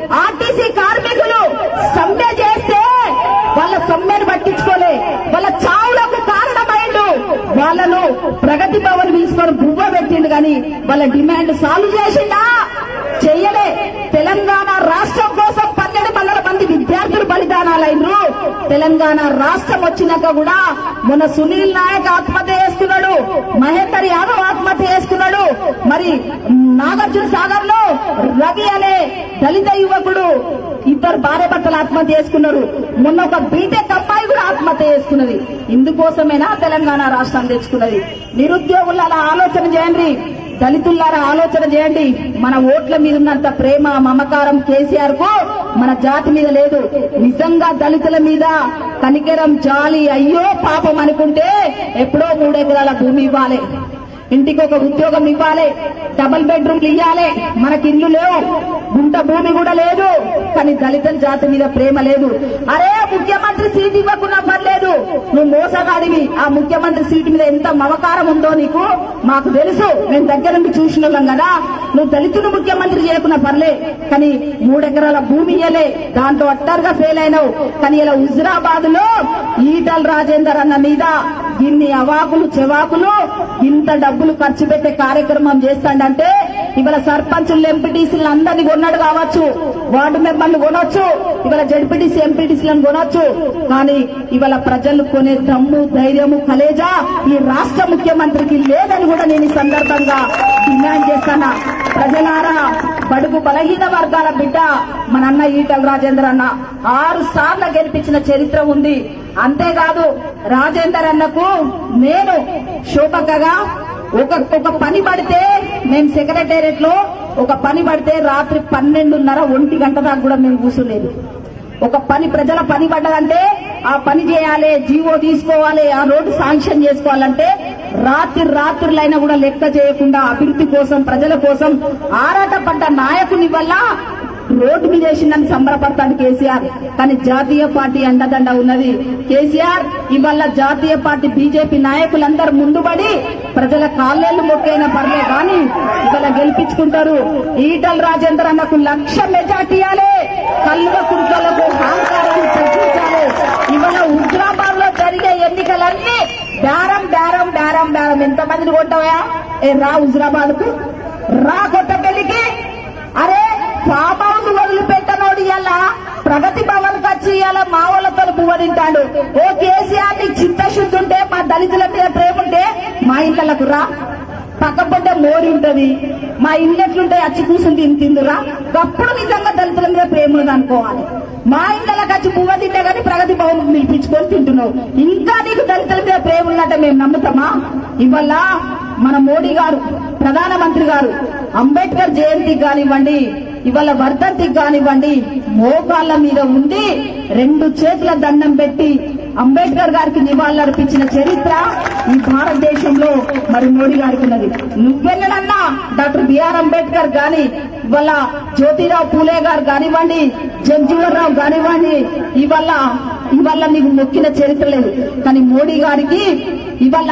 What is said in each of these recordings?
RTC కార్మికులు సమ్మె చేస్తే వాళ్ళ సమ్మెను పట్టించుకోలే వాళ్ళ చావులకు కారణమైండు వాళ్ళను ప్రగతి భవన్ తీసుకొని బువ్వ పెట్టిండు కానీ వాళ్ళ డిమాండ్ సాల్వ్ చేసిండా చెయ్యలే తెలంగాణ రాష్ట్రం కోసం పన్నెండు వందల మంది విద్యార్థులు బలిదానాలైనరు తెలంగాణ రాష్ట్రం వచ్చినాక కూడా మొన్న సునీల్ నాయక్ ఆత్మహత్య చేసుకున్నాడు మహేందర్ యాదవ్ ఆత్మహత్య చేసుకున్నాడు మరి నాగార్జున సాగర్ లో రవి అనే దళిత యువకుడు ఇద్దరు భార్య భర్తలు ఆత్మహత్య చేసుకున్నారు మొన్న ఒక బీటెక్ అమ్మాయి కూడా ఆత్మహత్య చేసుకున్నది ఇందుకోసమేనా తెలంగాణ రాష్ట్రం తెచ్చుకున్నది నిరుద్యోగుల అలా ఆలోచన చేయండి దళితులారా ఆలోచన చేయండి మన ఓట్ల మీద ఉన్నంత ప్రేమ మమకారం కేసీఆర్ కు మన జాతి మీద లేదు నిజంగా దళితుల మీద కనికరం జాలి అయ్యో పాపం అనుకుంటే ఎప్పుడో మూడెకరాల భూమి ఇవ్వాలి ఇంటికి ఒక ఉద్యోగం ఇవ్వాలి డబుల్ బెడ్రూమ్లు ఇవ్వాలి మనకి ఇల్లు లేవు గుంట భూమి కూడా లేదు కానీ దళితుల జాతి మీద ప్రేమ లేదు అరే ముఖ్యమంత్రి సీట్ ఇవ్వకున్నా పర్లేదు నువ్వు మోసగాడివి ఆ ముఖ్యమంత్రి సీట్ మీద ఎంత మమకారం ఉందో నీకు మాకు తెలుసు మేము దగ్గర నుండి చూసిన వాళ్ళం కదా నువ్వు దళితుడు ముఖ్యమంత్రి చేయకున్నా పర్లే కానీ మూడెకరాల భూమి ఇయ్యలే దాంతో అట్టర్గా ఫెయిల్ అయినావు కానీ ఇలా హుజురాబాద్ లో ఈటల్ రాజేందర్ అన్న మీద ఇన్ని అవాకులు చెవాకులు ఇంత డబ్బులు ఖర్చు పెట్టే కార్యక్రమం చేస్తాడంటే ఇవాళ సర్పంచులు ఎంపీటీసీలు అందరినీ కొన్నాడు కావచ్చు వార్డు మెంబర్లు కొనొచ్చు ఇవాళ జడ్పీటీసీ ఎంపీటీసీలను కొనొచ్చు కానీ ఇవాళ ప్రజలు కొనే దమ్ము ధైర్యము కలేజా ఈ రాష్ట్ర ముఖ్యమంత్రికి లేదని కూడా నేను ఈ సందర్భంగా డిమాండ్ చేస్తానా ప్రజలారా బడుగు బలహీన వర్గాల బిడ్డ మన అన్న ఈటల రాజేందర్ అన్న ఆరు సార్లు గెలిపించిన చరిత్ర ఉంది అంతేకాదు రాజేందర్ అన్నకు నేను శోభకగా ఒక ఒక పని పడితే మేము సెక్రటేరియట్ లో ఒక పని పడితే రాత్రి పన్నెండున్నర ఒంటి గంట దాకా కూడా మేము కూర్చోలేదు ఒక పని ప్రజల పని పడ్డదంటే ఆ పని చేయాలి జీవో తీసుకోవాలి ఆ రోడ్డు శాంక్షన్ చేసుకోవాలంటే రాత్రి రాత్రులైనా కూడా లెక్క చేయకుండా అభివృద్ధి కోసం ప్రజల కోసం ఆరాట పడ్డ నాయకుని వల్ల రోడ్డు మీద వేసిందని సంబరపడతాడు కేసీఆర్ కానీ జాతీయ పార్టీ అండదండ ఉన్నది కేసీఆర్ ఇవాళ జాతీయ పార్టీ బీజేపీ నాయకులందరూ ముందుబడి ప్రజల కాళ్ళేళ్లు మొక్కైనా పర్లే కానీ ఇవాళ గెలిపించుకుంటారు ఈటల రాజేందర్ అన్నకు లక్ష మెజార్టీ ఇవ్వాలి కల్వ కుర్కలకు అహంకారాన్ని తగ్గించాలి ఇవాళ హుజరాబాద్ లో జరిగే ఎన్నికలన్నీ డారం డారం డారం డారం ఎంత మందిని కొట్టావా ఏ రా హుజరాబాద్ కు రా కొట్టపల్లికి అరే ఫామ్ హౌస్ వదిలిపెట్టనోడు ఇయ్యాల ప్రగతి భవన్ వచ్చి ఇయ్యాల మా వాళ్ళతో పువ్వ తింటాడు ఓ కేసీఆర్ నీకు చిత్తశుద్ధి ఉంటే మా దళితుల మీద ప్రేమ ఉంటే మా ఇళ్ళకు రా పక్క పొంటే మోరి ఉంటది మా ఇల్లు ఎట్లుంటాయి అచ్చి కూర్చుని తిని తిందురా అప్పుడు నిజంగా దళితుల మీద ప్రేమ ఉంది అనుకోవాలి మా ఇళ్ళకి వచ్చి పువ్వ తింటే గానీ ప్రగతి భవన్ పిలిపించుకొని తింటున్నావు ఇంకా నీకు దళితుల మీద ప్రేమ ఉన్నట్టే మేము నమ్ముతామా ఇవల్ల మన మోడీ గారు ప్రధానమంత్రి గారు అంబేద్కర్ జయంతికి కానివ్వండి ఇవాళ వర్ధంతికి కానివ్వండి మోకాళ్ళ మీద ఉండి రెండు చేతుల దండం పెట్టి అంబేద్కర్ గారికి నివాళులర్పించిన చరిత్ర ఈ భారతదేశంలో మరి మోడీ గారికి ఉన్నది నువ్వెన్నడన్నా డాక్టర్ బిఆర్ అంబేద్కర్ గాని ఇవాళ జ్యోతిరావు పూలే గారు కానివ్వండి జగ్జీవన్ రావు కానివ్వండి ఇవాళ ఇవాళ నీకు మొక్కిన చరిత్ర లేదు కానీ మోడీ గారికి ఇవాళ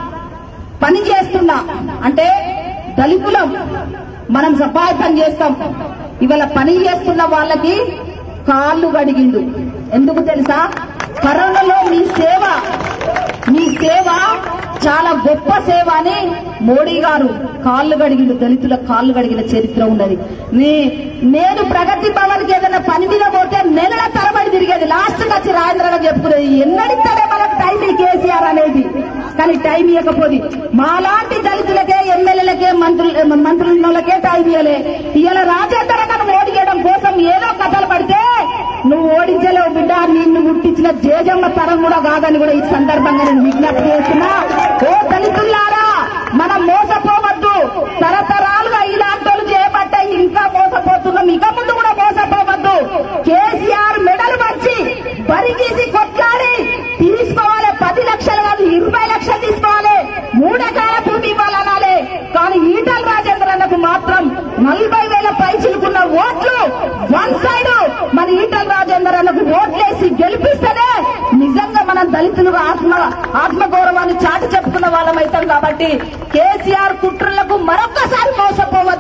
పని చేస్తున్నా అంటే దళితులం మనం సఫాయి పని చేస్తాం ఇవాళ పని చేస్తున్న వాళ్ళకి కాళ్ళు గడిగిండు ఎందుకు తెలుసా కరోనాలో మీ సేవ మీ సేవ చాలా గొప్ప సేవ అని మోడీ గారు కాళ్ళు గడిగిన దళితుల కాళ్ళు గడిగిన చరిత్ర ఉన్నది నే- నేను ప్రగతి భవన్ కి ఏదైనా పని మీద పోతే నెలల తరబడి తిరిగేది లాస్ట్ వచ్చి రాజేంద్ర చెప్పుకునేది ఎన్నడిస్తాడే మనకు టైం ఈ కేసీఆర్ అనేది కానీ టైం ఇవ్వకపోది మాలాంటి దళితులకే ఎమ్మెల్యేలకే మంత్రులు మంత్రులకే టైం ఇవ్వలే ఇవాళ రాజేంద్ర గారు ఓడియడం కోసం ఏదో కథలు పడితే నువ్వు ఓడించలేవు బిడ్డ నిన్ను ముట్టించిన జేజమ్మ తరం కూడా కాదని కూడా ఈ సందర్భంగా నేను విజ్ఞప్తి చేస్తున్నా ఓ దళితుల్లారా మనం మోసపోవద్దు తరతరాలుగా ఇలాంటి వాళ్ళు చేయబట్టే ఇంకా మోసపోతున్నాం ఇక ముందు కూడా మోసపోవద్దు కేసీఆర్ మెడలు వచ్చి బరిగీసి కొట్లాడి తీసుకోవాలి పది లక్షలు కాదు ఇరవై లక్షలు తీసుకోవాలి మూడెకరాల భూమి ఇవ్వాలనాలి కానీ ఈటల రాజేంద్ర అన్నకు మాత్రం నలభై వేల పైచిలుకున్న ఓట్లు వన్ సైడ్ మన ఈటల రాజేందర్ అన్నకు ఓట్లేసి గెలిపిస్తేనే నిజంగా మనం దళితులుగా ఆత్మ ఆత్మగౌరవాన్ని చాటి చెప్పుకున్న వాళ్ళం అవుతాం కాబట్టి కేసీఆర్ కుట్రలకు మరొక్కసారి మోసపోవద్దని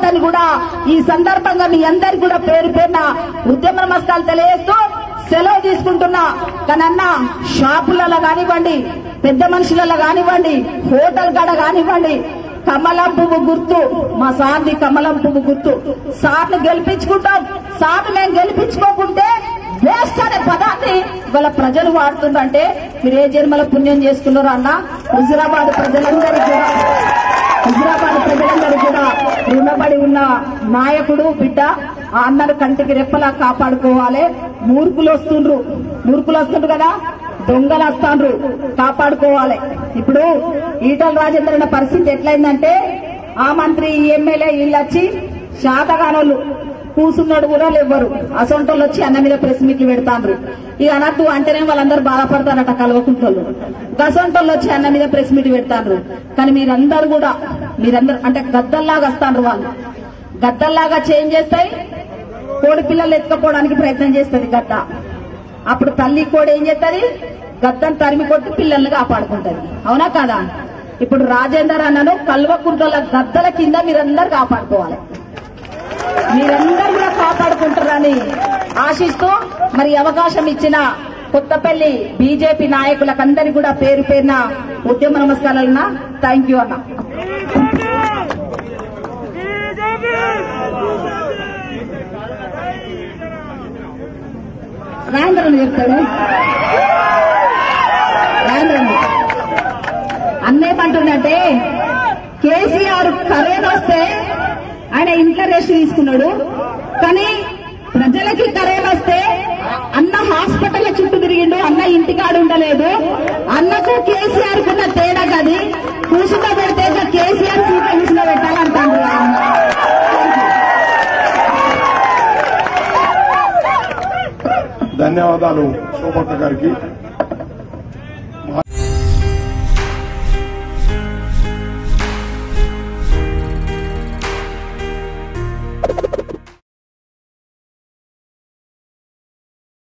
కావద్దని కూడా ఈ సందర్భంగా మీ అందరికి కూడా పేరు పేరున ఉద్యమ నమస్కారాలు తెలియజేస్తూ సెలవు తీసుకుంటున్నా కానన్న షాపులలో కానివ్వండి పెద్ద మనుషులలో కానివ్వండి హోటల్ కాడ కానివ్వండి కమలం పువ్వు గుర్తు మా సార్ని కమలం పువ్వు గుర్తు సార్ను గెలిపించుకుంటాం సార్ను మేము గెలిపించుకోకుంటే వేస్ట్ అనే పదాన్ని వాళ్ళ ప్రజలు వాడుతుందంటే మీరు ఏ జన్మల పుణ్యం చేసుకున్నారో అన్న హుజురాబాద్ ప్రజలందరికీ కూడా హుజురాబాద్ ప్రజలందరూ కూడా రుణపడి ఉన్న నాయకుడు బిడ్డ ఆ అన్నను కంటికి రెప్పలా కాపాడుకోవాలి మూర్ఖులు వస్తుండ్రు మూర్ఖులు వస్తుండ్రు కదా దొంగలు వస్తాండ్రు కాపాడుకోవాలి ఇప్పుడు ఈటల రాజేంద్ర అన్న పరిస్థితి ఎట్లయిందంటే ఆ మంత్రి ఈ ఎమ్మెల్యే వీళ్ళు వచ్చి శాతగానోళ్ళు కూసున్నాడు కూడా లేవ్వరు అసొంటోళ్ళు వచ్చి అన్న మీద ప్రెస్ మీట్లు పెడతాండ్రు ఇక అనద్దు అంటేనే వాళ్ళందరూ బాధపడతారట కలవకుంటోళ్ళు గసొంటోళ్ళు వచ్చి అన్న మీద ప్రెస్ మీట్ పెడతాండ్రు కానీ మీరందరూ కూడా మీరందరూ అంటే గద్దల్లాగా వస్తాండ్రు వాళ్ళు గద్దల్లాగా చేంజ్ చేస్తాయి కోడి పిల్లలు ఎత్తుకపోవడానికి ప్రయత్నం చేస్తుంది గద్ద అప్పుడు తల్లి కోడి ఏం చేస్తుంది గద్దను తరిమి కొట్టి పిల్లల్ని కాపాడుకుంటది అవునా కాదా ఇప్పుడు రాజేందర్ అన్నను కల్వకుంట్ల గద్దల కింద మీరందరూ కాపాడుకోవాలి మీరందరూ కూడా కాపాడుకుంటారని ఆశిస్తూ మరి అవకాశం ఇచ్చిన కొత్తపల్లి బీజేపీ నాయకులకందరి కూడా పేరు పేరున ఉద్యమ నమస్కారాలన్నా థ్యాంక్ యూ అన్న రాయంద్రన్ చెప్తాడు రాయంద్రన్ అన్నేమంటుండంటే కేసీఆర్ కరోనా వస్తే ఆయన ఇంట్లో రెస్ట్ తీసుకున్నాడు కానీ ప్రజలకి కరోనా వస్తే అన్న హాస్పిటల్ చుట్టూ తిరిగిండు అన్న ఇంటికాడ ఉండలేదు అన్నకు కేసీఆర్ కున్న తేడా గది కూర్చుంటో పెడితే ఇక కేసీఆర్ సీట్లో కూర్చుంటో పెట్టాలంటాడు ధన్యవాదాలు శోభక్క గారికి